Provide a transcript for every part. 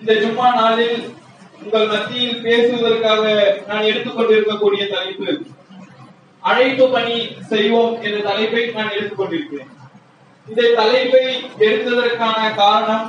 இந்த ஜும்மா நாளில் உங்கள் மத்தியில் பேசுவதற்காக நான் எடுத்துக்கொண்டிருக்கக்கூடிய தலைப்பு அழைப்பு பணி செய்வோம் என்ற தலைப்பை நான் எடுத்துக்கொண்டிருக்கிறேன் இந்த தலைப்பை எடுத்ததற்கான காரணம்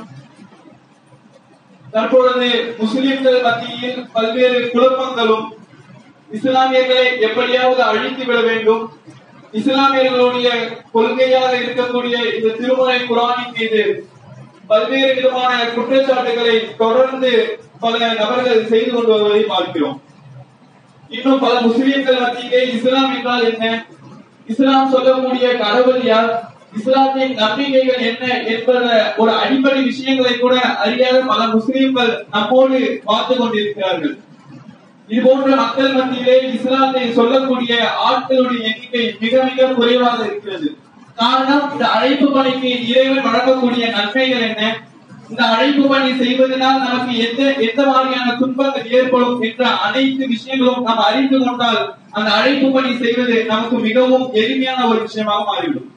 தற்பொழுது முஸ்லிம்கள் மத்தியில் பல்வேறு குழப்பங்களும் இஸ்லாமியர்களை எப்படியாவது அழித்து விட வேண்டும் இஸ்லாமியர்களுடைய கொள்கையாக இருக்கக்கூடிய இந்த திருமலை குரானின் மீது பல்வேறு விதமான குற்றச்சாட்டுகளை தொடர்ந்து பல நபர்கள் செய்து கொண்டு வருவதை பார்க்கிறோம் இன்னும் பல முஸ்லிம்கள் மத்தியிலே இஸ்லாம் என்றால் என்ன இஸ்லாம் சொல்லக்கூடிய கடவுள் யார் இஸ்லாத்தின் நம்பிக்கைகள் என்ன என்பத ஒரு அடிப்படை விஷயங்களை கூட அறியாத பல முஸ்லிம்கள் நம்மோடு பார்த்து கொண்டிருக்கிறார்கள் இது போன்ற மக்கள் மத்தியிலே இஸ்லாத்தை சொல்லக்கூடிய ஆட்களுடைய எண்ணிக்கை மிக மிக குறைவாக இருக்கிறது காரணம் இந்த அழைப்பு பணிக்கு இறைவன் வழங்கக்கூடிய நன்மைகள் என்ன இந்த அழைப்பு பணி செய்வதனால் நமக்கு எந்த எந்த மாதிரியான துன்பங்கள் ஏற்படும் என்ற அனைத்து விஷயங்களும் நாம் அறிந்து கொண்டால் அந்த அழைப்பு பணி செய்வது நமக்கு மிகவும் எளிமையான ஒரு விஷயமாக மாறிவிடும்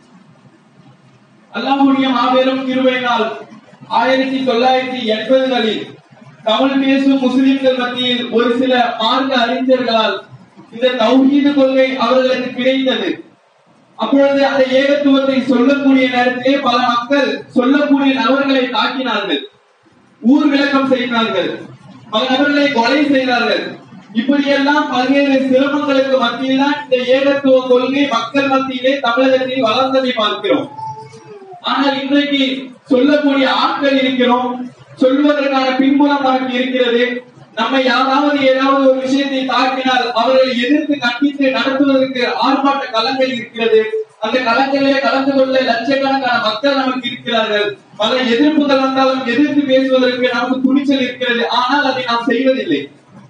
அல்லாஹுடைய மாபெரும் கிருபையினால் ஆயிரத்தி தொள்ளாயிரத்தி எண்பதுகளில் தமிழ் பேசும் முஸ்லிம்கள் மத்தியில் ஒரு சில மார்க்க அறிஞர்களால் இந்த தௌஹீது கொள்கை அவர்களுக்கு கிடைத்தது அப்பொழுது அந்த ஏகத்துவத்தை சொல்லக்கூடிய நேரத்திலே பல மக்கள் சொல்லக்கூடிய நபர்களை தாக்கினார்கள் ஊர் விளக்கம் செய்தார்கள் பல நபர்களை கொலை செய்தார்கள் இப்படியெல்லாம் பல்வேறு சிரமங்களுக்கு மத்தியில் தான் இந்த ஏகத்துவ கொள்கை மக்கள் மத்தியிலே தமிழகத்தில் வளர்ந்ததை பார்க்கிறோம் ஆனால் இன்றைக்கு சொல்லக்கூடிய ஆட்கள் இருக்கிறோம் சொல்வதற்கான பின்புலம் நமக்கு இருக்கிறது நம்மை யாராவது ஏதாவது ஒரு விஷயத்தை தாக்கினால் அவர்களை எதிர்த்து கண்டித்து நடத்துவதற்கு ஆர்ப்பாட்ட களங்கள் இருக்கிறது அந்த களங்களிலே கலந்து கொள்ள லட்சக்கணக்கான மக்கள் நமக்கு இருக்கிறார்கள் பல எதிர்ப்புகள் வந்தாலும் எதிர்த்து பேசுவதற்கு நமக்கு துணிச்சல் இருக்கிறது ஆனால் அதை நாம் செய்வதில்லை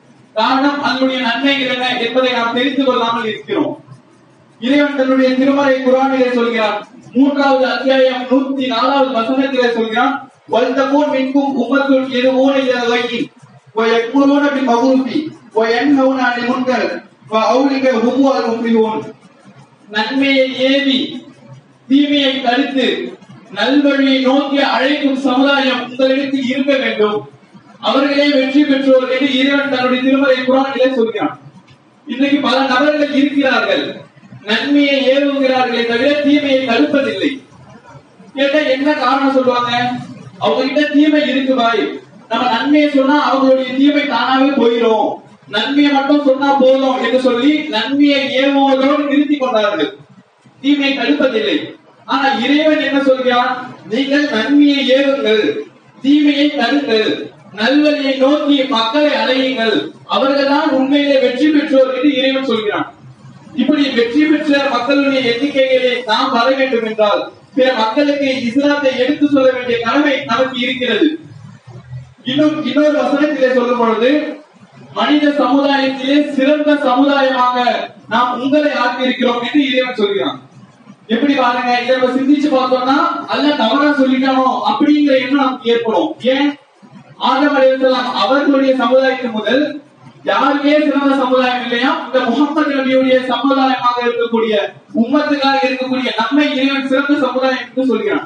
காரணம் அதனுடைய நன்மைகள் என்ன என்பதை நாம் தெரிந்து கொள்ளாமல் இருக்கிறோம் இறைவன் தன்னுடைய திருமறை குரானிலே சொல்கிறான் மூன்றாவது அத்தியாயம் நூத்தி நாலாவது வசனத்திலே சொல்கிறான் வல்தமோன் மின்கும் உம்மத்துள் எதுவோன இலவையின் ويأمرون بالمعروف وينهون عن المنكر وأولئك هم المفلحون நன்மையை ஏவி தீமையை தடுத்து நல்வழியை நோக்கி அழைக்கும் சமுதாயம் உங்களிடத்தில் இருக்க வேண்டும் அவர்களே வெற்றி பெற்றோர் என்று இறைவன் தன்னுடைய திருமலை குரானிலே சொல்கிறான் இன்னைக்கு பல நபர்கள் இருக்கிறார்கள் நன்மையை ஏவுகிறார்களே தவிர தீமையை தடுப்பதில்லை கேட்டா என்ன காரணம் சொல்லுவாங்க அவங்க கிட்ட தீமை இருக்கு பாய் நம்ம நன்மையை சொன்னா அவங்களுடைய தீமை தானாவே போயிடும் நன்மையை மட்டும் சொன்னா போதும் என்று சொல்லி நன்மையை ஏவுவதோடு நிறுத்தி கொண்டார்கள் தீமையை தடுப்பதில்லை ஆனா இறைவன் என்ன சொல்கிறான் நீங்கள் நன்மையை ஏவுங்கள் தீமையை தடுங்கள் நல்வழியை நோக்கி மக்களை அலையுங்கள் அவர்கள் தான் உண்மையிலே வெற்றி பெற்றோர் என்று இறைவன் சொல்கிறான் இப்படி வெற்றி பெற்ற மக்களுடைய எண்ணிக்கைகளை நாம் வர வேண்டும் என்றால் பிற மக்களுக்கு இஸ்லாத்தை எடுத்து சொல்ல வேண்டிய கடமை நமக்கு இருக்கிறது இன்னும் இன்னொரு வசனத்திலே சொல்லும் பொழுது மனித சமுதாயத்திலே சிறந்த சமுதாயமாக நாம் உங்களை ஆக்கியிருக்கிறோம் என்று இறைவன் சொல்கிறான் எப்படி பாருங்க இதை நம்ம சிந்திச்சு பார்த்தோம்னா அல்ல தவறா சொல்லிட்டானோ அப்படிங்கிற எண்ணம் நமக்கு ஏற்படும் ஏன் ஆதம் அலைஹிஸ்ஸலாம் அவர்களுடைய சமுதாயத்து முதல் யாருமே சிறந்த சமுதாயம் இல்லையா இந்த முகமது நபியுடைய சமுதாயமாக இருக்கக்கூடிய உம்மத்துக்காக இருக்கக்கூடிய நம்மை இறைவன் சிறந்த சமுதாயம் என்று சொல்கிறான்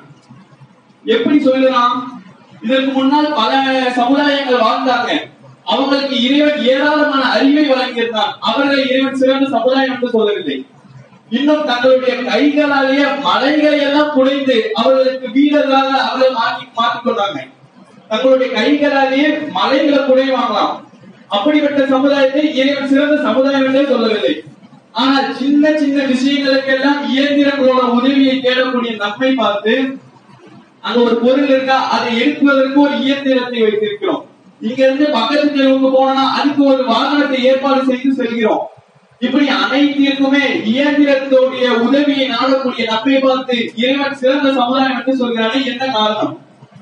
எப்படி சொல்லுறான் இதற்கு முன்னால் பல சமுதாயங்கள் வாழ்ந்தாங்க அவங்களுக்கு இறைவன் ஏராளமான அறிவை வழங்கியிருந்தான் அவர்களை இறைவன் சிறந்த சமுதாயம் என்று சொல்லவில்லை இன்னும் தங்களுடைய கைகளாலேயே மலைகளை எல்லாம் குடைந்து அவர்களுக்கு வீரர்களாக அவர்கள் மாற்றி மாற்றிக் கொண்டாங்க தங்களுடைய கைகளாலேயே மலைகளை குடைவாங்களாம் அப்படிப்பட்ட சமுதாயத்தை இறைவன் சிறந்த சமுதாயம் என்றே சொல்லவில்லை ஆனால் சின்ன சின்ன விஷயங்களுக்கெல்லாம் இயந்திரங்களோட உதவியை தேடக்கூடிய நம்மை பார்த்து அங்க ஒரு பொருள் இருக்கா அதை எடுப்பதற்கு ஒரு இயந்திரத்தை வைத்திருக்கிறோம் இங்க இருந்து பக்கத்து தெருவுக்கு போனா அதுக்கு ஒரு வாகனத்தை ஏற்பாடு செய்து செல்கிறோம் இப்படி அனைத்திற்குமே இயந்திரத்துடைய உதவியை நாடக்கூடிய நம்மை பார்த்து இறைவன் சிறந்த சமுதாயம் என்று சொல்கிறானே என்ன காரணம்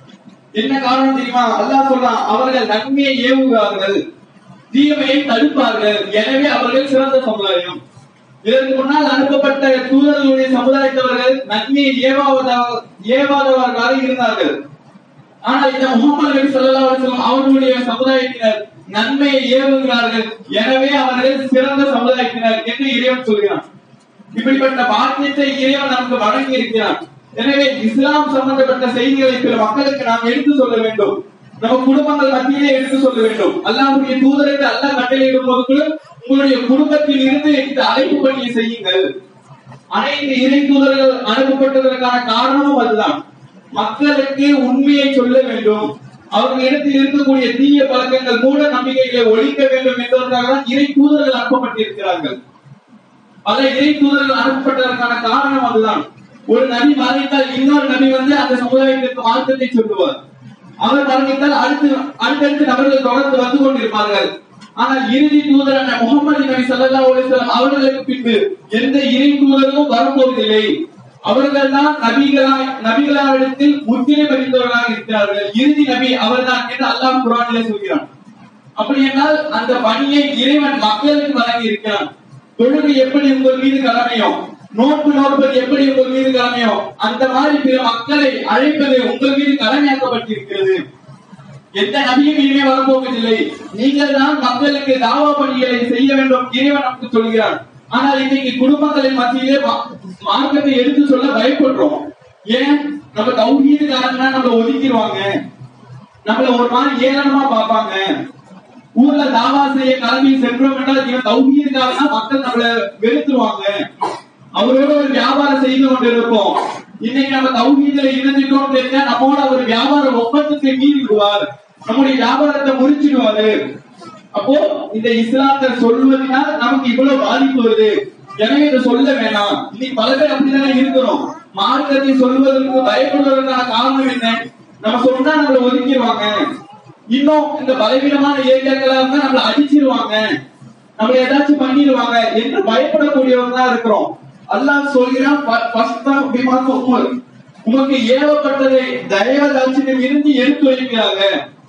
என்ன காரணம் தெரியுமா அல்லாஹ் சொல்றான் அவர்கள் நன்மையை ஏவுகிறார்கள் தீமையை தடுப்பார்கள் எனவே அவர்கள் சிறந்த சமுதாயம் இதற்கு முன்னால் அனுப்பப்பட்ட தூதர்களுடைய சமுதாயத்தவர்கள் நன்மையை ஏவாவதாக ஏவாதவர்களாக இருந்தார்கள் ஆனால் இந்த முகமது நபி ஸல்லல்லாஹு அலைஹி வஸல்லம் அவர்களுடைய சமுதாயத்தினர் நன்மையை ஏவுகிறார்கள் எனவே அவர்கள் சிறந்த சமுதாயத்தினர் என்று இறைவன் சொல்கிறான் இப்படிப்பட்ட பாக்கியத்தை இறைவன் நமக்கு வழங்கி இருக்கிறான் எனவே இஸ்லாம் சம்பந்தப்பட்ட செய்திகளை பிற மக்களுக்கு நாம் எடுத்து சொல்ல வேண்டும் நம்ம குடும்பங்கள் மத்தியிலே எடுத்து சொல்ல வேண்டும் அல்லாஹ்வுடைய தூதருக்கு அல்லாஹ் கட்டளையிடும் போது கூட உங்களுடைய குடும்பத்தில் இருந்து இந்த அழைப்பு பணியை செய்யுங்கள் அனைத்து இறை தூதர்கள் அனுப்பப்பட்டதற்கான காரணமும் அதுதான் மக்களுக்கு உண்மையை சொல்ல வேண்டும் அவர்களிடத்தில் இருக்கக்கூடிய தீய பழக்கங்கள் மூட நம்பிக்கைகளை ஒழிக்க வேண்டும் என்பதற்காக தான் இறை தூதர்கள் அனுப்பப்பட்டிருக்கிறார்கள் பல இறை தூதர்கள் அனுப்பப்பட்டதற்கான காரணம் அதுதான் ஒரு நபி மரணித்தால் இன்னொரு நபி வந்து அந்த சமுதாயத்திற்கு மார்க்கத்தை சொல்லுவார் அவர் மரணித்தால் அடுத்து அடுத்தடுத்து நபர்கள் தொடர்ந்து வந்து கொண்டிருப்பார்கள் ஆனால் இறுதி தூதரான முகமது நபி ஸல்லல்லாஹு அலைஹி வஸல்லம் அவர்களுக்கு பின்பு எந்த இறை தூதரும் வரப்போவதில்லை அவர்கள் தான் நபிகளாய் நபிகளாரிடத்தில் முத்திரை பதிந்தவர்களாக இருக்கிறார்கள் இறுதி நபி அவர்தான் என்று அல்லாஹ் குர்ஆனிலே சொல்கிறான் அப்படி என்றால் அந்த பணியை இறைவன் மக்களுக்கு வழங்கி இருக்கிறான் தொழுகை எப்படி உங்கள் மீது கடமையோ நோன்பு நோற்பது எப்படி உங்கள் மீது கடமையோ அந்த மாதிரி பிற மக்களை அழைப்பது உங்கள் மீது கடமையாக்கப்பட்டிருக்கிறது எந்த நபியும் இனிமே வரப்போவதில்லை நீங்கள் தான் மக்களுக்கு தாவா பணிகளை செய்ய வேண்டும் இறைவன் நமக்கு சொல்கிறான் ஆனால் இன்னைக்கு குடும்பங்களின் மத்தியிலே மா- மார்க்கத்தை எடுத்து சொல்ல பயப்படுறோம் ஏன் நம்ம தௌஹீதுக்காரங்கன்னா நம்மள ஒதுக்கிடுவாங்க நம்மள ஒரு மாதிரி ஏளனமா பார்ப்பாங்க ஊர்ல தாவா செய்ய கிளம்பி சென்றோம் என்றால் இவன் தௌஹீதுக்காரனா மக்கள் நம்மள வெறுத்துருவாங்க அவரோட ஒரு வியாபாரம் செய்து கொண்டிருப்போம் இன்னைக்கு நம்ம தௌஹீதுல இணைஞ்சிட்டோம் தெரிஞ்சா நம்மோட ஒரு வியாபார ஒப்பந்தத்தை மீறி விடுவார் நம்முடைய வியாபாரத்தை முறிச்சிடுவாரு அப்போ இந்த இஸ்லாத்தை சொல்வதனால் நமக்கு இவ்வளவு பாதிப்பு வருது எனவே இதை சொல்ல வேணாம் இன்னைக்கு பல பேர் அப்படிதானே இருக்கிறோம் மார்க்கத்தை சொல்வதற்கு பயப்படுவதற்கான காரணம் என்ன நம்ம சொன்னா நம்மள ஒதுக்கிடுவாங்க இன்னும் இந்த பலவீனமான ஏரியாக்களா இருந்தா நம்மள அடிச்சிருவாங்க நம்மள ஏதாச்சும் பண்ணிடுவாங்க என்று பயப்படக்கூடியவங்க தான் இருக்கிறோம் அல்லாஹ் சொல்கிறான் "ப- ஃபஸ்தம் பிமா துஅமர்." உமக்கு ஏவப்பட்டதை தயவ தாட்சியம் இருந்து எடுத்து வைக்கிறாங்க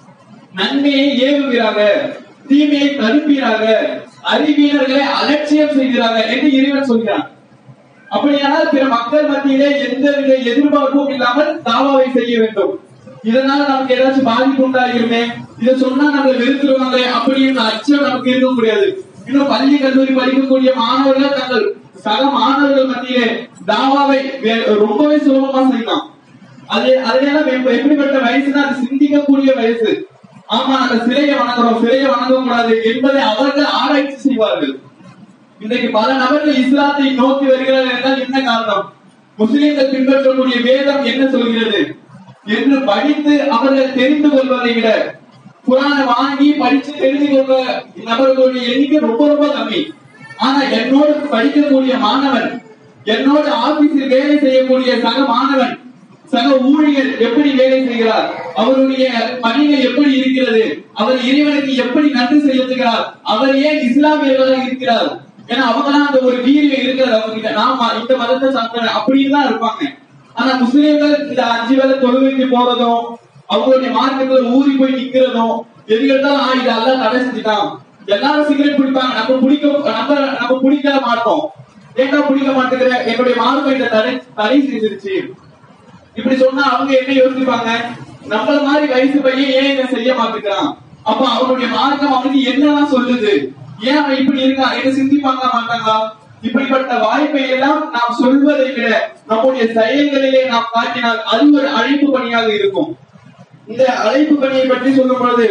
நன்மையை ஏவுகிறாங்க தீமையை தடுப்பீராக அறிவியலர்களை அலட்சியம் செய்கிறாங்க என்று இறைவன் சொல்கிறான் அப்படியானால் பிற மக்கள் மத்தியிலே எந்தவித எதிர்பார்ப்பும் இல்லாமல் தாவாவை செய்ய வேண்டும் இதனால நமக்கு ஏதாச்சும் பாதிப்பு உண்டாகிருமே இதை சொன்னா நம்மளை வெறுத்துருவாங்களே அப்படின்னு அச்சம் நமக்கு இருக்க முடியாது இன்னும் பள்ளி கல்லூரி படிக்கக்கூடிய மாணவர்கள் தங்கள் சக மாணவர்கள் மத்தியிலே தாவாவை வே- ரொம்பவே சுலபமா செய்யலாம் அது அதனால எப்ப- எப்படிப்பட்ட வயசுனா அது சிந்திக்கக்கூடிய வயசு ஆமா நாங்க சிலையை வணங்குறோம் சிலையை வணங்க கூடாது என்பதை அவர்கள் ஆராய்ச்சி செய்வார்கள் இன்றைக்கு பல நபர்கள் இஸ்லாத்தை நோக்கி வருகிறார்கள் என்றால் என்ன காரணம் முஸ்லிம்கள் பின்பற்றக்கூடிய வேதம் என்ன சொல்கிறது என்று படித்து அவர்கள் தெரிந்து கொள்வதை விட குரானை வாங்கி படிச்சு தெரிந்து கொள்ற நபர்களுடைய எண்ணிக்கை ரொம்ப ரொம்ப கம்மி ஆனா என்னோடு படிக்கக்கூடிய மாணவன் என்னோடு ஆபீஸில் வேலை செய்யக்கூடிய சக மாணவன் சக ஊழியர் எப்படி வேலை செய்கிறார் அவருடைய பணிகள் எப்படி இருக்கிறது அவர் இறைவனுக்கு எப்படி நன்றி செலுத்துகிறார் அவர் ஏன் இஸ்லாமியர்களாக இருக்கிறார் ஏன்னா அவங்கலாம் அந்த ஒரு வீரியம் இருக்கிறது அவங்க கிட்ட நாம இந்த மதத்தை சார்ந்தவன் அப்படின்னு தான் இருப்பாங்க ஆனா முஸ்லிம்கள் இந்த அஞ்சு வேளை தொழுகைக்கு போறதும் அவங்களுடைய மார்க்கத்துல ஊறி போய் நிக்கிறதும் எது எடுத்தாலும் ஆ இது எல்லாம் தடை செஞ்சுட்டான் எல்லாரும் சிகரெட் பிடிப்பாங்க நம்ம பிடிக்க நம்ம நம்ம பிடிக்க மாட்டோம் ஏன்டா பிடிக்க மாட்டேங்கிற என்னுடைய மார்க்கம் இந்த தடை தடை செஞ்சிருச்சு இப்படி சொன்னா அவங்க என்ன யோசிப்பாங்க நம்மள மாதிரி வயசு பையன் ஏன் இதை செய்ய மாட்டேங்கிறான் அப்ப அவனுடைய மார்க்கம் அவனுக்கு என்னதான் சொல்லுது ஏன் அவன் இப்படி இருக்கான் என்ன சிந்திப்பாங்க மாட்டாங்களா இப்படிப்பட்ட வாய்ப்பை எல்லாம் நாம் சொல்வதை விட நம்முடைய செயல்களிலே நாம் காட்டினால் அது ஒரு அழைப்பு பணியாக இருக்கும் இந்த அழைப்பு பணியை பற்றி சொல்லும் பொழுது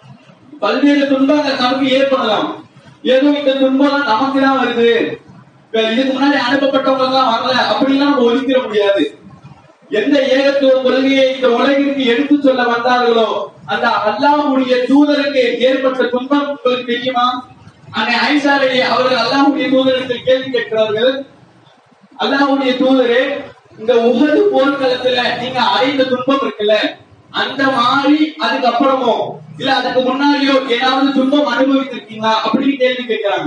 பல்வேறு துன்பங்கள் நமக்கு ஏற்படலாம் ஏதோ இந்த துன்பம் நமக்கு தான் வருது இப்ப இதுக்கு முன்னாடி அனுப்பப்பட்டவங்க தான் வரல அப்படிலாம் நம்ம ஒதுக்கிட முடியாது எந்த ஏகத்துவ கொள்கையை இந்த உலகிற்கு எடுத்து சொல்ல வந்தார்களோ அந்த அல்லாஹ்வுடைய தூதருக்கு ஏற்பட்ட துன்பம் உங்களுக்கு தெரியுமா அன்னை ஐசாரடி அவர்கள் அல்லாஹ்வுடைய தூதரத்தில் கேள்வி கேட்கிறார்கள் அல்லாஹ்வுடைய தூதரே இந்த உகது போர்க்களத்துல நீங்க அடைந்த துன்பம் இருக்குல்ல அந்த மாதிரி அதுக்கப்புறமோ இல்ல அதுக்கு முன்னாடியோ ஏதாவது துன்பம் அனுபவித்திருக்கீங்களா அப்படின்னு கேள்வி கேட்கிறாங்க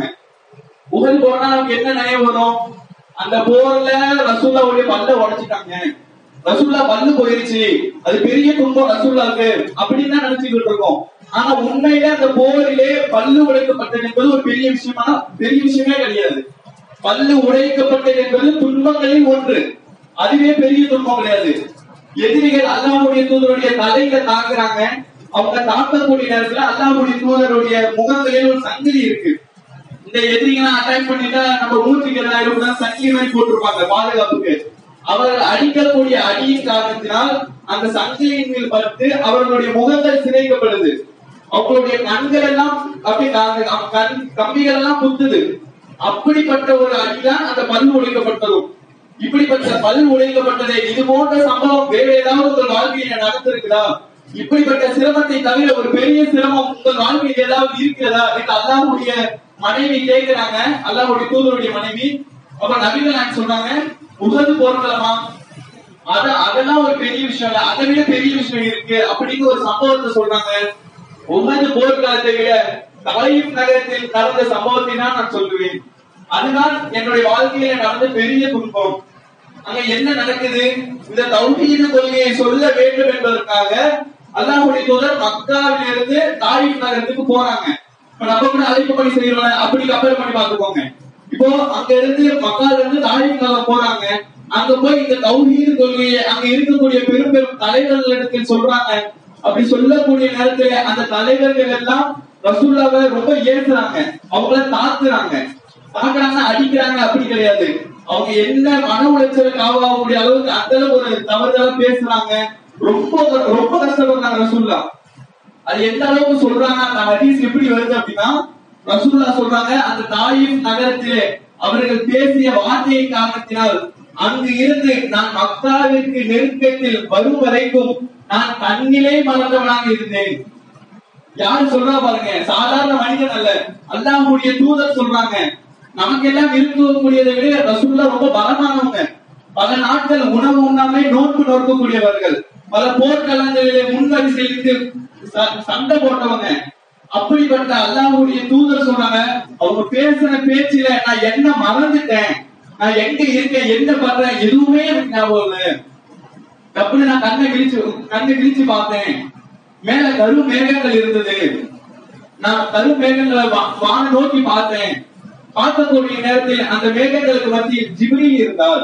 உகது போனா நமக்கு என்ன நினைவு வரும் அந்த போர்ல ரசூல்லாவுடைய பல்ல உடைச்சிட்டாங்க ரசூல்லா பல்லு போயிருச்சு அது பெரிய துன்பம் ரசூல்லாவுக்கு அப்படின்னு தான் நினைச்சுக்கிட்டு இருக்கோம் ஆனா உண்மையில அந்த போரிலே பல்லு உடைக்கப்பட்டது என்பது ஒரு பெரிய விஷயமா பெரிய விஷயமே கிடையாது பல்லு உடைக்கப்பட்டது என்பது துன்பங்களில் ஒன்று அதுவே பெரிய துன்பம் கிடையாது எதிரிகள் அல்லாஹ்வுடைய தூதருடைய தலையில தாக்குறாங்க அவங்க தாக்கக்கூடிய நேரத்துல அல்லாஹ்வுடைய தூதருடைய முகங்களில் ஒரு சங்கிலி இருக்கு இந்த எதிரிகளை அட்டாக் பண்ணிட்டா நம்ம நூற்றுக்கு இரண்டாயிரம் தான் சங்கிலி மாதிரி போட்டிருப்பாங்க பாதுகாப்புக்கு அவர்கள் அடிக்கக்கூடிய அடியின் காரணத்தினால் அந்த சங்கிலியின் மேல் பட்டு அவர்களுடைய முகங்கள் சிதைக்கப்படுது அவங்களுடைய கண்கள் எல்லாம் அப்படி க- க- கண் கம்பிகள் எல்லாம் குத்துது அப்படிப்பட்ட ஒரு அடிதான் அந்த பல் ஒழிக்கப்பட்டதும் இப்படிப்பட்ட பல் உடைக்கப்பட்டதே இது போன்ற சம்பவம் வேற ஏதாவது உங்கள் வாழ்க்கையில நடந்திருக்குதா இப்படிப்பட்ட சிரமத்தை தவிர ஒரு பெரிய சிரமம் உங்கள் வாழ்க்கையில் ஏதாவது இருக்கிறதா என்று அல்லாஹ்வுடைய மனைவி கேட்கிறாங்க அல்லாஹ்வுடைய தூதருடைய மனைவி அப்ப நபிகள் நாயகம் சொன்னாங்க உகது போர்க்களமா அத அதெல்லாம் ஒரு பெரிய விஷயம் இல்ல அதை விட பெரிய விஷயம் இருக்கு அப்படின்னு ஒரு சம்பவத்தை சொல்றாங்க உகது போர்க்களத்தை விட தாயிப் நகரத்தில் நடந்த சம்பவத்தை தான் நான் சொல்லுவேன் அதுதான் என்னுடைய வாழ்க்கையில நடந்த பெரிய துன்பம் அங்க என்ன நடக்குது இந்த தௌஹீது கொள்கையை சொல்ல வேண்டும் என்பதற்காக அல்லாஹ்வுடைய தூதர் மக்காவிலிருந்து தாயிப் நகரத்துக்கு போறாங்க இப்ப நம்ம கூட அழைப்பு பணி செய்யறோம் அப்படி கம்பேர் பண்ணி பாத்துக்கோங்க இப்போ அங்க இருந்து மக்கால இருந்து தாயிப் நகரம் போறாங்க அங்க போய் இந்த தௌஹீது கொள்கையை அங்க இருக்கக்கூடிய பெரும் பெரும் தலைவர்களிடத்தில் சொல்றாங்க அப்படி சொல்லக்கூடிய நேரத்துல அந்த தலைவர்கள் எல்லாம் ரசூல்லாவை ரொம்ப ஏசுறாங்க அவங்கள தாக்குறாங்க தாக்குறாங்க அடிக்கிறாங்க அப்படி கிடையாது அவங்க என்ன மன உளைச்சலுக்கு ஆகக்கூடிய அளவுக்கு அந்த அளவு ஒரு தவறுதலா பேசுறாங்க ரொம்ப ரொம்ப கஷ்டப்படுறாங்க ரசூல்லா அது எந்த அளவுக்கு சொல்றாங்க அந்த ஹதீஸ் எப்படி வருது அப்படின்னா ரசூல்லா சொல்றாங்க அந்த தாயின் நகரத்திலே அவர்கள் பேசிய வார்த்தையின் காரணத்தினால் அங்கு இருந்து நான் மக்காவிற்கு நெருக்கத்தில் வரும் வரைக்கும் நான் கண்ணிலே மறந்தவனாக இருந்தேன் யார் சொல்றா பாருங்க சாதாரண மனிதன் அல்ல அல்லாஹ்வுடைய தூதர் சொல்றாங்க நமக்கெல்லாம் இருக்கக்கூடியதை விட ரசூல்லா ரொம்ப பலமானவங்க பல நாட்கள் உணவு உண்ணாமை நோன்பு நோக்கக்கூடியவர்கள் பல போர்க்களங்களிலே முன்வரிசையிலிருந்து ச- சண்டை போட்டவங்க அப்படிப்பட்ட அல்லாஹ்வுடைய தூதர் சொன்னாங்க அவங்க பேசின பேச்சுல நான் என்ன மறந்துட்டேன் நான் எங்க இருக்கேன் என்ன பண்றேன் எதுவுமே எனக்கு ஞாபகம் இல்லை டப்புனு நான் கண்ணை விழிச்சு கண்ணை விழிச்சு பார்த்தேன் மேல கரு மேகங்கள் இருந்தது நான் கரு மேகங்களை வா- வான நோக்கி பார்த்தேன் பார்க்கக்கூடிய நேரத்தில் அந்த மேகங்களுக்கு மத்தியில் ஜிப்ரீல் இருந்தார்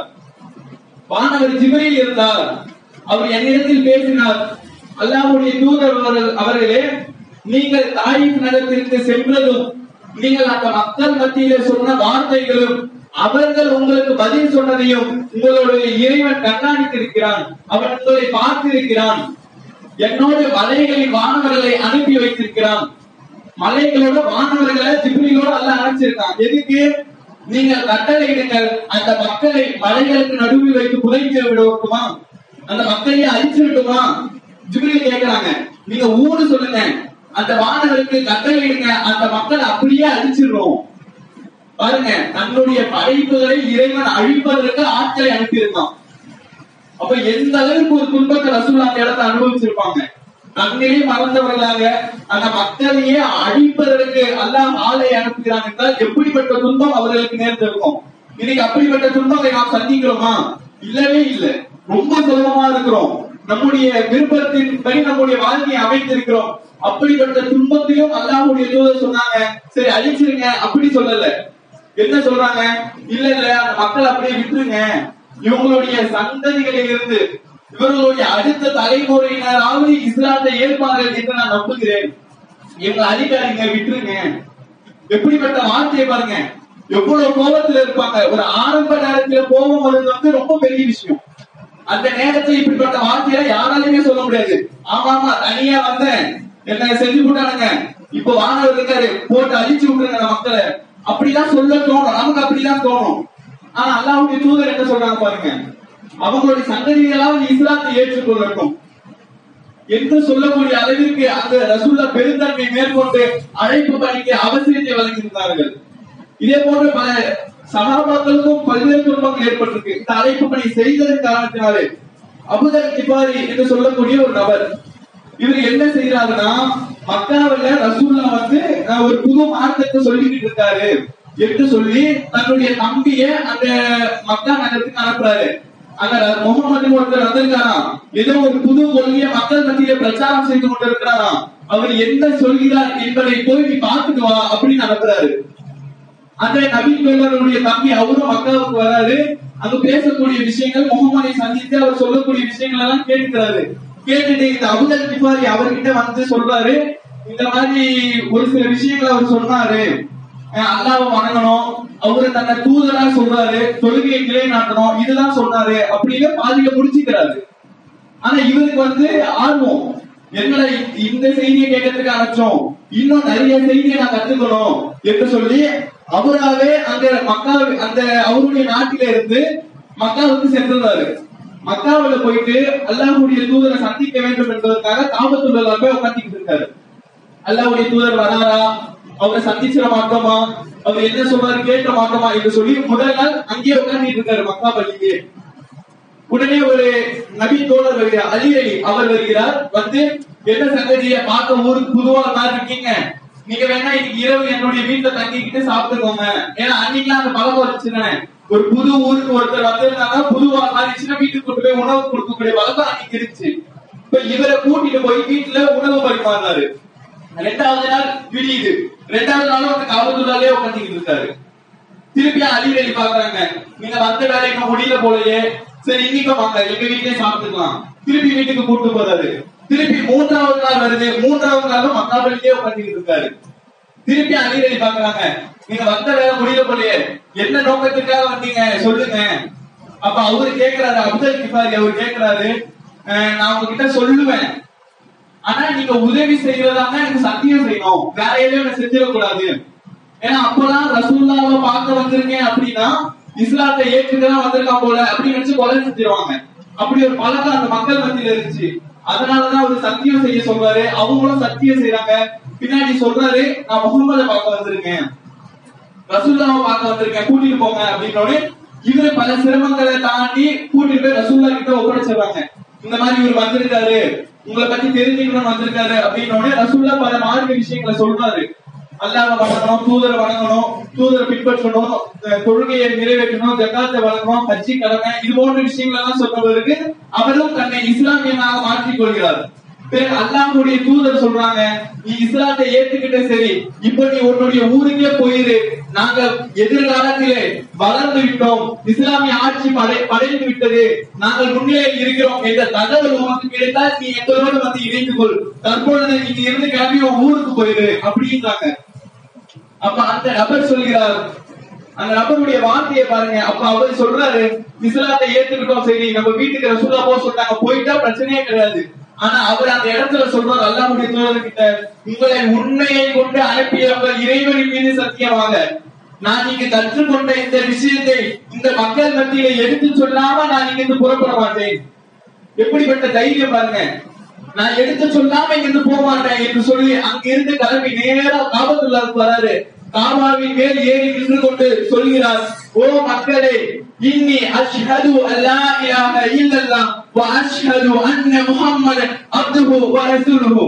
வானவர் ஜிப்ரீல் இருந்தார் அவர் என்னிடத்தில் பேசினார் அல்லாஹ்வுடைய தூதர் அவர்கள் அவர்களே நீங்கள் தாயிப் நகரத்திற்கு சென்றதும் நீங்கள் அந்த மக்கள் மத்தியிலே சொன்ன வார்த்தைகளும் அவர்கள் உங்களுக்கு பதில் சொன்னதையும் உங்களுடைய இறைவன் கண்காணித்திருக்கிறான் அவன் உங்களை பார்த்திருக்கிறான் என்னோடு மலைகளில் வானவர்களை அனுப்பி வைத்திருக்கிறான் மலைகளோட வானவர்களை ஜிப்ரிலோட அல்ல அனுப்பிச்சிருக்கான் எதுக்கு நீங்கள் கட்டளையிடுங்கள் அந்த மக்களை மலைகளுக்கு நடுவில் வைத்து புதைத்து விடட்டுமா அந்த மக்களையே அழிச்சு விட்டுமா ஜிப்ரில் கேக்குறாங்க நீங்க ஊரு சொல்லுங்க அந்த வானவருக்கு கட்டளையிடுங்க அந்த மக்களை அப்படியே அழிச்சிடுறோம் பாருங்க தன்னுடைய படைப்புகளை இறைவன் அழிப்பதற்கு ஆட்களை அனுப்பியிருந்தான் அப்ப எந்த அளவுக்கு ஒரு துன்பத்தை ரசூல் அந்த இடத்தை அனுபவிச்சிருப்பாங்க தன்னிலே மறந்தவர்களாக அந்த மக்களையே அழிப்பதற்கு அல்லாஹ் ஆளை அனுப்புகிறான் என்றால் எப்படிப்பட்ட துன்பம் அவர்களுக்கு நேர்ந்திருக்கும் இன்னைக்கு அப்படிப்பட்ட துன்பத்தை நாம் சந்திக்கிறோமா இல்லவே இல்லை ரொம்ப சுலபமா இருக்கிறோம் நம்முடைய விருப்பத்தின்படி நம்முடைய வாழ்க்கையை அமைத்திருக்கிறோம் அப்படிப்பட்ட துன்பத்திலும் அல்லாஹ்வுடைய தூதர் சொன்னாங்க சரி அழிச்சிருங்க அப்படி சொல்லல என்ன சொல்றாங்க இல்ல இல்ல அந்த மக்கள் அப்படியே விட்டுருங்க இவங்களுடைய சந்ததிகளில் இருந்து இவர்களுடைய அடுத்த தலைமுறையினராவது இஸ்லாத்தை ஏற்பார்கள் என்று நான் நம்புகிறேன் இவங்களை அழிக்காதீங்க விட்டுருங்க எப்படிப்பட்ட வார்த்தையை பாருங்க எவ்வளவு கோபத்துல இருப்பாங்க ஒரு ஆரம்ப நேரத்துல கோபம் வருது வந்து ரொம்ப பெரிய விஷயம் அந்த நேரத்துல இப்படிப்பட்ட வார்த்தையை யாராலுமே சொல்ல முடியாது ஆமா ஆமா தனியா வந்தேன் என்ன செஞ்சு விட்டானுங்க இப்ப வானவர் இருக்காரு போட்டு அழிச்சு விட்டுருங்க அந்த மக்களை அப்படிதான் சொல்ல தோணும் நமக்கு அப்படிதான் தோணும் ஆனா அல்லாஹ்வுடைய தூதர் என்ன சொல்றாங்க பாருங்க அவங்களுடைய சந்ததிகளாவது இஸ்லாத்தை ஏற்றுக்கொள்ளட்டும் என்று சொல்லக்கூடிய அளவிற்கு அந்த ரசூல்லா பெருந்தன்மை மேற்கொண்டு அழைப்பு பணிக்கு அவசியத்தை வழங்கியிருந்தார்கள் இதே போன்று பல சகாபாக்களுக்கும் பல்வேறு துன்பங்கள் ஏற்பட்டிருக்கு இந்த அழைப்பு பணி செய்ததன் காரணத்தினாலே அபுதல் கிபாரி என்று சொல்லக்கூடிய ஒரு நபர் இவர் என்ன செய்யறாருன்னா மக்காவில ரசூல்லா வந்து அஹ், ஒரு புது மார்க்கத்தை சொல்லிக்கிட்டு இருக்காரு என்று சொல்லி தன்னுடைய தம்பிய அந்த மக்கா நகரத்துக்கு அனுப்புறாரு அங்க முகமது ஒருத்தர் வந்திருக்காராம் ஏதோ ஒரு புது கொள்கையை மக்கள் மத்தியில பிரச்சாரம் செய்து கொண்டிருக்கிறாராம் அவர் என்ன சொல்கிறார் என்பதை போய் நீ பார்த்துட்டு வா அப்படின்னு அனுப்புறாரு அந்த நபி தோழருடைய தம்பி அவரும் மக்காவுக்கு வராரு அங்க பேசக்கூடிய விஷயங்கள் முகமதை சந்தித்து அவர் சொல்லக்கூடிய விஷயங்கள் எல்லாம் கேட்கிறாரு கேட்டுட்டு இந்த அபுதல் கிபாரி அவர்கிட்ட வந்து சொல்றாரு இந்த மாதிரி ஒரு சில விஷயங்களை அவர் சொன்னாரு அஹ் அல்லாஹ்வை வணங்கணும் அவரு தன்னை தூதரா சொல்றாரு தொழுகையை நிலைநாட்டணும் இதுதான் சொன்னாரு அப்படின்னு பாதியில முடிச்சுக்கிறாரு ஆனா இவருக்கு வந்து ஆர்வம் என்னடா இந்த- இந்த செய்தியை கேட்கறதுக்கு அனுப்பிச்சோம் இன்னும் நிறைய செய்தியை நான் கத்துக்கணும் என்று சொல்லி அவராவே அங்க மக்கா அந்த அவருடைய நாட்டில இருந்து மக்காவுக்கு சென்றுள்ளாரு மக்காவுல போயிட்டு அல்லாஹ்வுடைய தூதரை சந்திக்க வேண்டும் என்பதற்காக காபத்துள்ள போய் உட்காந்துக்கிட்டு இருக்காரு அல்லாஹ்வுடைய தூதர் வராரா அவரை சந்திச்சிட மாட்டோமா அவர் என்ன சொல்றாரு கேட்க மாட்டோமா என்று சொல்லி முதல் நாள் அங்கேயே உட்கார்ந்துட்டு இருக்காரு மக்கா பள்ளியிலே உடனே ஒரு நபி தோழர் வருகிறார் அலி அலி அவர் வருகிறார் வந்து என்ன சங்கதிய பார்க்க ஊருக்கு புதுவா மாதிரி இருக்கீங்க நீங்க வேணா இன்னைக்கு இரவு என்னுடைய வீட்டுல தங்கிக்கிட்டு சாப்பிட்டுக்கோங்க ஏன்னா அன்னைக்கெல்லாம் அந்த பழக்கம் வச்சுதானே ஒரு புது ஊருக்கு ஒருத்தர் வந்திருந்தாங்க புதுவா மாதிரி சின்ன வீட்டுக்கு கொண்டு போய் உணவு கொடுக்கக்கூடிய பழக்கம் அன்னைக்கு இருந்துச்சு இப்ப இவரை கூட்டிட்டு போய் வீட்டுல உணவு பரிமாறினாரு ரெண்டாவது நாள் விடியுது ரெண்டாவது நாளும் அந்த காவல்துறையிலே உட்காந்துக்கிட்டு இருக்காரு திருப்பி அடிக்கடி பாக்குறாங்க நீங்க வந்த வேலை இன்னும் முடியல போலயே சரி இன்னைக்கு வாங்க எங்க வீட்லயே சாப்பிட்டுக்கலாம் திருப்பி வீட்டுக்கு கூட்டு போறாரு திருப்பி மூன்றாவது நாள் வருது மூன்றாவது நாளும் மக்காபலியே உட்காந்துக்கிட்டு இருக்காரு திருப்பி அடிக்கடி பாக்குறாங்க நீங்க வந்த வேலை முடியல போலயே என்ன நோக்கத்துக்காக வந்தீங்க சொல்லுங்க அப்ப அவரு கேக்குறாரு அப்துல் கிஃபாரி அவர் கேக்குறாரு அஹ், நான் உங்ககிட்ட சொல்லுவேன் ஆனா நீங்க உதவி செய்யறதா இருந்தா எனக்கு சத்தியம் செய்யணும் வேற எதையும் எனக்கு செஞ்சிடக்கூடாது ஏன்னா அப்பெல்லாம் ரசூல்லாவை பார்க்க வந்திருக்கேன் அப்படின்னா இஸ்லாத்தை ஏற்றுக்கதான் வந்திருக்கான் போல அப்படின்னு நினைச்சு கொலை செஞ்சிருவாங்க அப்படி ஒரு பழக்கம் அந்த மக்கள் மத்தியில இருந்துச்சு அதனாலதான் அவர் சத்தியம் செய்ய சொல்றாரு அவங்களும் சத்தியம் செய்யறாங்க பின்னாடி சொல்றாரு நான் முகமதை பார்க்க வந்திருக்கேன் ரசூல்லாவை பார்க்க வந்திருக்கேன் கூட்டிட்டு போங்க அப்படின்னு இவரு பல சிரமங்களை தாண்டி கூட்டிட்டு போய் ரசூல்லா கிட்ட ஒப்படைச்சிடுறாங்க இந்த மாதிரி இவர் வந்திருக்காரு உங்களை பத்தி தெரிஞ்சுக்கணும்னு வந்திருக்காரு அப்படின்னு ரசூல்லா பல மார்க்க விஷயங்களை சொல்றாரு அல்லாஹ் வணங்கணும் தூதரை வணங்கணும் தூதரை பின்பற்றணும் அஹ் கொள்கையை நிறைவேற்றணும் ஜக்காத்தை வழங்கணும் ஹஜ்ஜி கடமை இது போன்ற விஷயங்கள் எல்லாம் சொன்னவருக்கு அவரும் தன்னை இஸ்லாமியனாக மாற்றிக் கொள்கிறார் பிறகு அல்லாஹ்வுடைய தூதர் சொல்றாங்க நீ இஸ்லாத்தை ஏத்துக்கிட்ட சரி இப்ப நீ உன்னுடைய ஊருக்கே போயிரு நாங்க எதிர்காலத்திலே வளர்ந்து விட்டோம் இஸ்லாமிய ஆட்சி படை படைந்து விட்டது நாங்கள் முன்னிலையில் இருக்கிறோம் என்ற தகவல் உனக்கு கிடைத்தால் நீ எங்களோடு வந்து இணைந்து கொள் தற்பொழுது நீங்க இருந்து கிளம்பி உன் ஊருக்கு போயிரு அப்படின்றாங்க அப்ப அந்த நபர் சொல்கிறார் அந்த நபருடைய வார்த்தையை பாருங்க அப்ப அவர் சொல்றாரு இஸ்லாத்தை ஏத்துக்கிட்டோம் சரி நம்ம வீட்டுக்கு ரசூலா போக சொல்றாங்க போயிட்டா பிரச்சனையே கிடையாது ஆனா அவர் அந்த இடத்துல சொல்றாரு அல்லாஹ்வுடைய தூதர்கிட்ட உங்களை உண்மையை கொண்டு அனுப்பியவர்கள் இறைவனின் மீது சத்தியமாக நான் இங்கு கற்றுக்கொண்ட இந்த விஷயத்தை இந்த மக்கள் மத்தியில எடுத்து சொல்லாம நான் இங்கிருந்து புறப்பட மாட்டேன் எப்படிப்பட்ட தைரியம் பாருங்க நான் எடுத்து சொல்லாம இங்கிருந்து போக மாட்டேன் என்று சொல்லி அங்கிருந்து கிளம்பி நேரா காபத்துள்ளாருக்கு வராரு காபாவின் மேல் ஏறி நின்று கொண்டு சொல்கிறார் ஓ மக்களே இன்னி அஷ்ஹது அல்லா இலாஹ இல்லல்லாஹ் வ அஷ்ஹது அன்ன முஹம்மதன் அப்துஹு வ ரசூலுஹு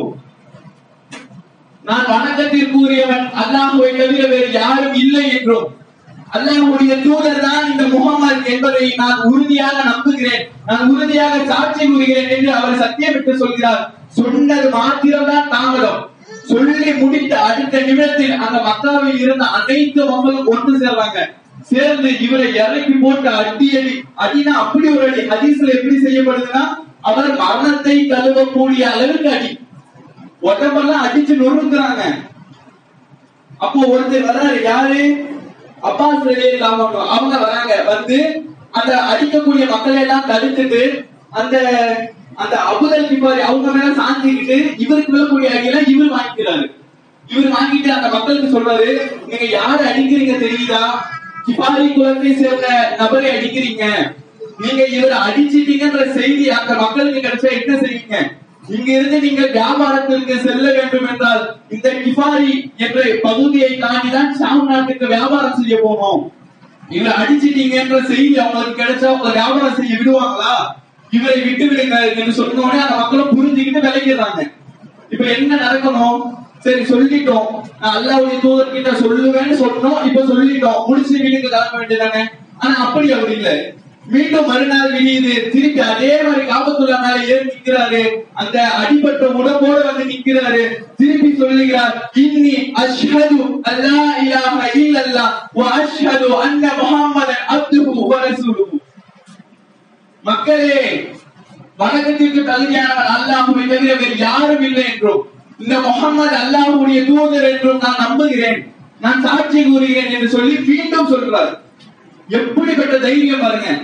நான் வணக்கத்திற்குரியவன் அல்லாஹுவை தவிர வேறு யாரும் இல்லை என்றும் அல்லாஹ்வுடைய தூதர் தான் இந்த முகமது என்பதை நான் உறுதியாக நம்புகிறேன் நான் உறுதியாக சாட்சி கூறுகிறேன் என்று அவர் சத்தியமிட்டு சொல்கிறார் சொன்னது மாத்திரம்தான் தாமதம் சொல்லி முடித்த அடுத்த நிமிடத்தில் அந்த மக்காவில் இருந்த அனைத்து மக்களும் ஒன்று சேர்றாங்க சேர்ந்து இவரை இறக்கி போட்டு அடி அடி அடினா அப்படி ஒரு அடி ஹதீஸ்ல எப்படி செய்யப்படுதுன்னா அவர் மரணத்தை தழுவக்கூடிய அளவுக்கு அடி உடம்பெல்லாம் அடிச்சு நொறுக்குறாங்க அப்போ ஒருத்தர் வர்றாரு யாரு அப்பாஸ் ரலியல்லாஹு அன்ஹு அவங்க வராங்க வந்து அந்த அடிக்கக்கூடிய மக்களை எல்லாம் தடுத்துட்டு அந்த அந்த அபுதல் கிபாரி அவங்க மேல சாஞ்சிக்கிட்டு இவருக்கு விழக்கூடிய அடியெல்லாம் இவர் வாங்கிக்கிறாரு இவர் வாங்கிட்டு அந்த மக்களுக்கு சொல்றாரு நீங்க யாரு அடிக்கிறீங்க தெரியுதா கிபாரி குலத்தை சேர்ந்த நபரை அடிக்கிறீங்க நீங்க இவரை அடிச்சிட்டீங்கன்ற செய்தி அந்த மக்களுக்கு கிடைச்சா என்ன செய்வீங்க இங்க இருந்து நீங்கள் வியாபாரத்திற்கு செல்ல வேண்டும் என்றால் இந்த கிஃபாரி என்ற பகுதியை தாண்டிதான் ஷாம் நாட்டுக்கு வியாபாரம் செய்ய போனோம் இவரை அடிச்சிட்டீங்க என்ற செய்தி அவங்களுக்கு கிடைச்சா அவங்க வியாபாரம் செய்ய விடுவாங்களா இவரை விட்டு விடுங்க என்று சொன்ன உடனே அந்த மக்களும் புரிஞ்சுக்கிட்டு விலகிடுறாங்க இப்ப என்ன நடக்கணும் சரி சொல்லிட்டோம் நான் அல்லாவுடைய தூதர் கிட்ட சொல்லுவேன்னு சொன்னோம் இப்ப சொல்லிட்டோம் முடிச்சு வீட்டுக்கு கிளம்ப வேண்டியதானே ஆனா அப்படி அவர் இல்ல மீண்டும் மறுநாள் விடியுது திருப்பி அதே மாதிரி காபத்துள்ள மேல ஏறி நிக்கிறாரு அந்த அடிபட்ட உடம்போட வந்து நிக்கிறாரு திருப்பி சொல்லுகிறார் இன்னி அஷ்ஹது அல்லா இலாஹ இல்லல்லாஹ் வ அஷ்ஹது அன்ன முஹம்மதன் அப்துஹு வ ரசூலுஹு மக்களே வணக்கத்திற்கு தகுதியானவன் அல்லாஹுவை தவிர வேறு யாரும் இல்லை என்றும் இந்த முகமது அல்லாஹுடைய தூதர் என்றும் நான் நம்புகிறேன் நான் சாட்சி கூறுகிறேன் என்று சொல்லி மீண்டும் சொல்றார் எப்படிப்பட்ட தைரியம் பாருங்க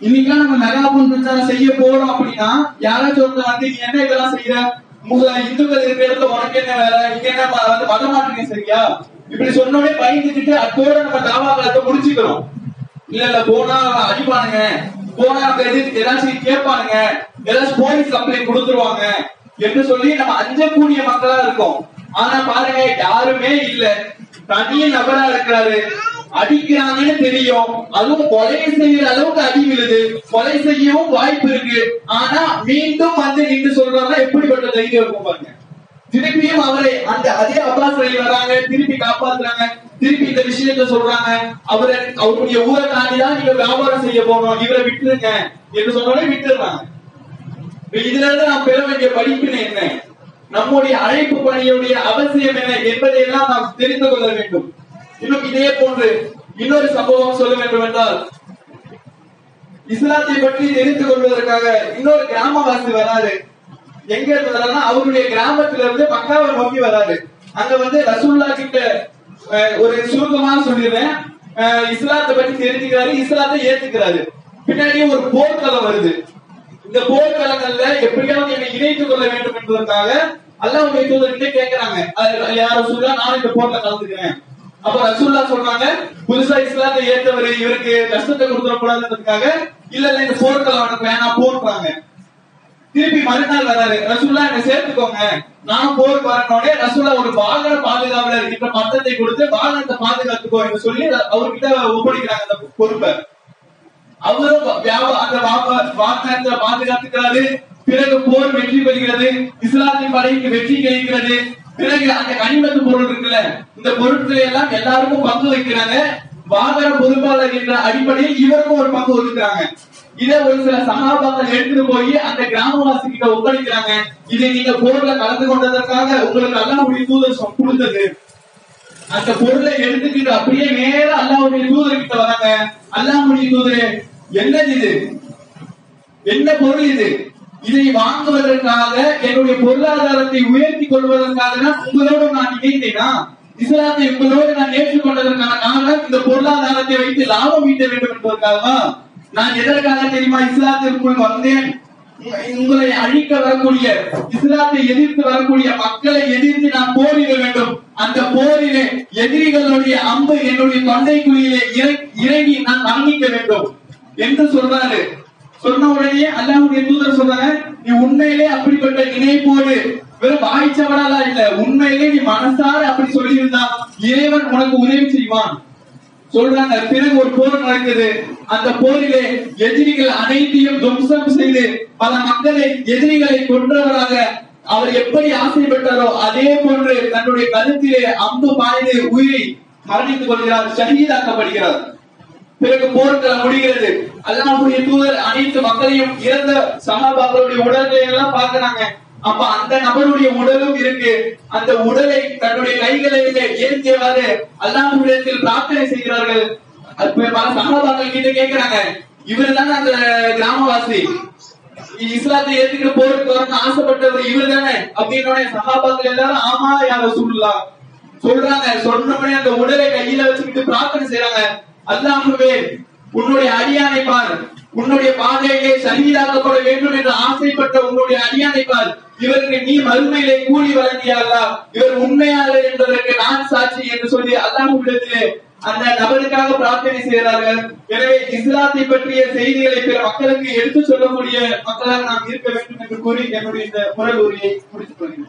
இன்னைக்கெல்லாம் நம்ம மெகாபோன் பிரச்சாரம் செய்ய போறோம் அப்படின்னா யாராச்சும் ஒருத்தர் வந்து நீ என்ன இதெல்லாம் செய்யற உங்க இந்துக்கள் இருக்கிற இடத்துல உனக்கு என்ன வேலை இங்க என்ன ம- வந்து மத மாற்றீங்க சரியா இப்படி சொன்னோடனே பயந்துக்கிட்டு அத்தோட நம்ம தாவாக்களத்தை முடிச்சுக்கிறோம் இல்ல இல்ல போனா அடிப்பானுங்க போனா நம்ம எது ஏதாச்சும் கேட்பானுங்க ஏதாச்சும் போலீஸ் கம்ப்ளைண்ட் கொடுத்துருவாங்க என்று சொல்லி நம்ம அஞ்சக்கூடிய மக்களா இருக்கோம் ஆனா பாருங்க யாருமே இல்ல தனி நபரா இருக்கிறாரு அடிக்கிறாங்கன்னு தெரியும் அதுவும் கொலை செய்யற அளவுக்கு அடி விழுது கொலை செய்யவும் வாய்ப்பு இருக்கு ஆனா மீண்டும் வந்து நின்று சொல்றாங்க எப்படிப்பட்ட தைரியம் இருக்கும் பாருங்க திருப்பியும் அவரை அந்த அதே அப்பாஸ் அலி வராங்க திருப்பி காப்பாத்துறாங்க திருப்பி இந்த விஷயத்த சொல்றாங்க அவரை அவருடைய ஊரை தாண்டி தான் நீங்க வியாபாரம் செய்ய போகணும் இவரை விட்டுருங்க என்று சொன்னோடனே விட்டுறாங்க இப்ப இதுல இருந்து நாம் பெற வேண்டிய படிப்பினை என்ன நம்முடைய அழைப்பு பணியுடைய அவசியம் என்ன என்பதை எல்லாம் நாம் தெரிந்து கொள்ள வேண்டும் இன்னும் இதே போன்று இன்னொரு சம்பவம் சொல்ல வேண்டும் என்றால் இஸ்லாத்தை பற்றி தெரிந்து கொள்வதற்காக இன்னொரு கிராமவாசி வராரு எங்க இருந்து வராருன்னா அவருடைய கிராமத்துல இருந்து மக்காவை நோக்கி வராரு அங்க வந்து ரசூல்லா கிட்ட அஹ், ஒரு சுருக்கமா சொல்லிடுறேன் அஹ், இஸ்லாத்தை பற்றி தெரிஞ்சுக்கிறாரு இஸ்லாத்தை ஏத்துக்கிறாரு பின்னாடி ஒரு போர்க்களம் வருது இந்த போர்க்களங்கள்ல எப்படியாவது என்னை இணைத்துக் கொள்ள வேண்டும் என்பதற்காக அல்லாஹ்வுடைய தூதர்கிட்ட கேக்குறாங்க அது யார் ரசூல்லா நான் இந்த போர்ல கலந்துக்கிறேன் அப்ப ரசூல்லா சொல்றாங்க புதுசா இஸ்லாத்தை ஏற்றவர் இவருக்கு கஷ்டத்தை கொடுத்துடக்கூடாதுன்றதுக்காக இல்ல இல்ல இந்த போர்க்களம் எனக்கு வேணாம் போன்றாங்க திருப்பி மறுநாள் வராரு ரசூல்லா என்ன சேர்த்துக்கோங்க நானும் போருக்கு வரணும்னே ரசூல்லா ஒரு வாகன பாதுகாவலர் கிட்ட பட்டத்தை கொடுத்து வாகனத்தை பாதுகாத்துக்கோ என்று சொல்லி அவர்கிட்ட ஒப்படைக்கிறாங்க அந்த பொறுப்பை அவரும் வியாப- அந்த வாப- வாகனத்தை பாதுகாத்துக்கிறாரு பிறகு போர் வெற்றி பெறுகிறது இஸ்லாத்தின் படைக்கு வெற்றி கிடைக்கிறது பிறகு அந்த கனிமத்து பொருள் இருக்குல்ல இந்த பொருட்களை எல்லாம் எல்லாருக்கும் பங்கு வைக்கிறாங்க வாகன பொறுப்பாளர் என்ற அடிப்படையில் இவருக்கும் ஒரு பங்கு ஒதுக்குறாங்க இதை ஒரு சில சகாபாக்கள் எடுத்துட்டு போய் அந்த கிராமவாசி கிட்ட ஒப்படைக்கிறாங்க இதை நீங்க போர்ல கலந்து கொண்டதற்காக உங்களுக்கு அல்லாஹ்வுடைய தூதர் சொ- கொடுத்தது அந்த பொருளை எடுத்துக்கிட்டு அப்படியே நேரா அல்லாஹ்வுடைய தூதர் கிட்ட வராங்க அல்லாஹ்வுடைய தூதரே என்னது இது என்ன பொருள் இது இதை வாங்குவதற்காக என்னுடைய பொருளாதாரத்தை உயர்த்தி கொள்வதற்காக தான் உங்களோடு நான் இணைந்தேனா இஸ்லாத்தை உங்களோடு நான் ஏற்றுக்கொண்டதற்கான காரணம் இந்த பொருளாதாரத்தை வைத்து லாபம் ஈட்ட வேண்டும் என்பதற்காகவா நான் எதற்காக தெரியுமா இஸ்லாத்திற்குள் வந்தேன் உங்களை அழிக்க வரக்கூடிய இஸ்லாத்தை எதிர்த்து வரக்கூடிய மக்களை எதிர்த்து நான் போரிட வேண்டும் அந்த போரிலே எதிரிகளுடைய அம்பு என்னுடைய தொண்டைக்குழியிலே இறை- இறங்கி நான் மரணிக்க வேண்டும் என்று சொல்றாரு சொன்ன உடனே அல்லாஹ்வுடைய தூதர் சொல்றாங்க நீ உண்மையிலே அப்படிப்பட்ட நினைப்போடு வெறும் வாய்ச்சவடாலா இல்ல உண்மையிலே நீ மனசார அப்படி சொல்லியிருந்தா இறைவன் உனக்கு உதவி செய்வான் சொல்றாங்க பிறகு ஒரு போர் நடக்குது அந்த போரிலே எதிரிகள் அனைத்தையும் துவம்சம் செய்து பல மக்களை எதிரிகளை கொன்றவராக அவர் எப்படி ஆசைப்பட்டாரோ அதே போன்று தன்னுடைய கருத்திலே அம்பு பாய்ந்து உயிரை மரணித்துக் கொள்கிறார் ஷஹீதாக்கப்படுகிறார் பிறகு போர்க்களம் முடிகிறது அல்லாஹ்வுடைய தூதர் அனைத்து மக்களையும் இறந்த சகாபாக்களுடைய உடல்களை எல்லாம் பார்க்கறாங்க அப்ப அந்த நபருடைய உடலும் இருக்கு அந்த உடலை தன்னுடைய கைகளிலே ஏந்தியவாறு அல்லாஹ்விடத்தில் பிரார்த்தனை செய்கிறார்கள் அப்ப பல சகாபாக்கள் கிட்ட கேக்குறாங்க இவர் தானே அந்த கிராமவாசி இஸ்லாத்தை ஏத்துக்கிட்டு போருக்கு வரணும்னு ஆசைப்பட்டவர் இவர் தானே அப்படின்னு சகாபாக்கள் எல்லாரும் ஆமா யார சொல்லலாம் சொல்றாங்க சொன்னபடி அந்த உடலை கையில வச்சுக்கிட்டு பிரார்த்தனை செய்றாங்க அல்லாஹ்வே உன்னுடைய அடியானை பார் உன்னுடைய பாதையிலே சரீராக்கப்பட வேண்டும் என்று ஆசைப்பட்ட உன்னுடைய அடியானை பார் இவருக்கு நீ மறுமையிலே கூலி வழங்கிய அல்லாஹ் இவர் உண்மையாளர் என்பதற்கு நான் சாட்சி என்று சொல்லி அல்லாஹ்விடத்திலே அந்த நபருக்காக பிரார்த்தனை செய்கிறார்கள் எனவே இஸ்லாத்தை பற்றிய செய்திகளை பிற மக்களுக்கு எடுத்து சொல்லக்கூடிய மக்களாக நாம் இருக்க வேண்டும் என்று கூறி என்னுடைய இந்த குரல் உரையை முடித்துக் கொள்கிறேன்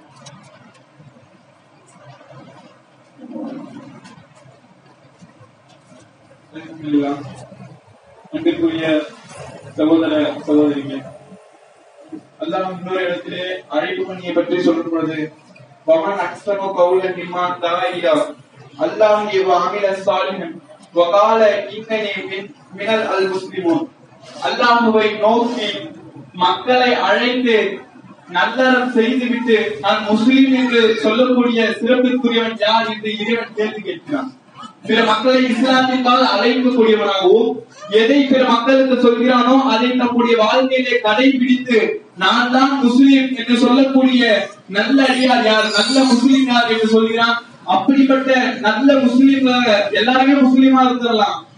அல்ஹம்துலில்லாஹ். அன்பிற்குரிய சகோதர சகோதரிகள் அல்லாஹ் இன்னொரு இடத்திலே அழைப்பு பணியை பற்றி சொல்லும் பொழுது வமன் அக்ஸமு கௌலன் மிம்மான் தாயிலா அல்லாஹ் இவ்வாமில சாலிஹன் வகால இன்னனி மின் மினல் அல் முஸ்லிமூன் அல்லாஹ்வை நோக்கி மக்களை அழைத்து நல்லறம் செய்துவிட்டு நான் முஸ்லீம் என்று சொல்லக்கூடிய சிறப்பிற்குரியவன் யார் என்று இறைவன் கேள்வி கேட்கிறான் பிற மக்களை இஸ்லாத்தின்பால் அழைக்கக்கூடியவனாகவும் எதை பிற மக்களுக்கு சொல்கிறானோ அதை நம்முடைய வாழ்க்கையிலே கடைபிடித்து நான் தான் முஸ்லீம் என்று சொல்லக்கூடிய நல்ல அடியார் யார் நல்ல முஸ்லீம் யார் என்று சொல்கிறான் அப்படிப்பட்ட நல்ல முஸ்லீம்களாக எல்லாருமே முஸ்லீமா இருந்துடலாம்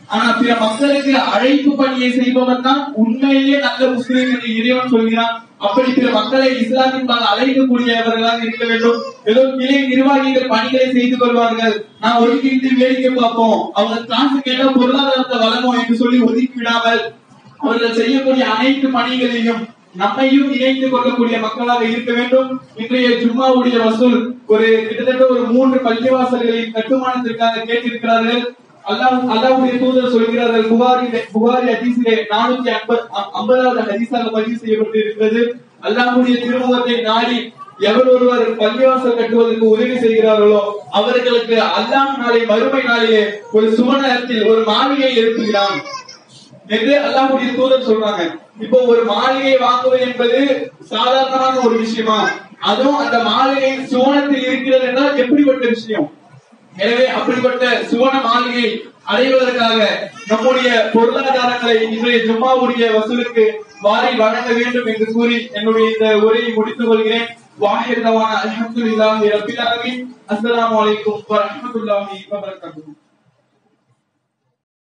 ஆனா பிற மக்களுக்கு அழைப்பு பணியை செய்பவன் தான் உண்மையிலேயே நல்ல முஸ்லீம் என்று இறைவன் சொல்கிறான் அப்படி பிற மக்களை இஸ்லாமின் பால் அழைக்கக்கூடியவர்களாக இருக்க வேண்டும் ஏதோ கிளை நிர்வாகிகள் பணிகளை செய்து கொள்வார்கள் நான் ஒதுக்கிட்டு வேடிக்கை பார்ப்போம் அவங்க காசு கேட்டா பொருளாதாரத்தை வழங்கும் என்று சொல்லி ஒதுக்கி விடாமல் அவர்கள் செய்யக்கூடிய அனைத்து பணிகளையும் நம்மையும் இணைத்துக் கொள்ளக்கூடிய மக்களாக இருக்க வேண்டும் இன்றைய ஜும்மாவுடைய வசூல் ஒரு கிட்டத்தட்ட ஒரு மூன்று பள்ளிவாசல்களின் கட்டுமானத்திற்காக கேட்டிருக்கிறார்கள் அல்லாஹ் அல்லாஹ்வுடைய தூதர் சொல்கிறார்கள் புகாரி புகாரி ஹதீஸிலே நானூத்தி ஐம்பது ஐம்பதாவது ஹதீஸாக பதிவு செய்யப்பட்டு இருக்கிறது அல்லாஹ்வுடைய திருமுகத்தை நாடி எவர் ஒருவர் பள்ளிவாசல் கட்டுவதற்கு உதவி செய்கிறார்களோ அவர்களுக்கு அல்லாஹ் நாளை மறுமை நாளிலே ஒரு சுவனத்தில் ஒரு மாளிகை எழுப்புகிறான் என்று அல்லாஹ்வுடைய தூதர் சொல்றாங்க இப்போ ஒரு மாளிகை வாங்குவது என்பது சாதாரணமான ஒரு விஷயமா அதுவும் அந்த மாளிகை சுவனத்தில் இருக்கிறது என்றால் எப்படிப்பட்ட விஷயம் எனவே அப்படிப்பட்ட சுவன மாளிகை அடைவதற்காக நம்முடைய பொருளாதாரங்களை இன்றைய ஜும்மாவுடைய வசூலுக்கு வாரி வழங்க வேண்டும் என்று கூறி என்னுடைய இந்த உரையை முடித்துக் கொள்கிறேன் வாஹிர் தவான அல்ஹம்துலில்லாஹி ரப்பில் ஆலமீன் அஸ்ஸலாமு அலைக்கும் வரஹ்மத்துல்லாஹி வபரகாத்துஹு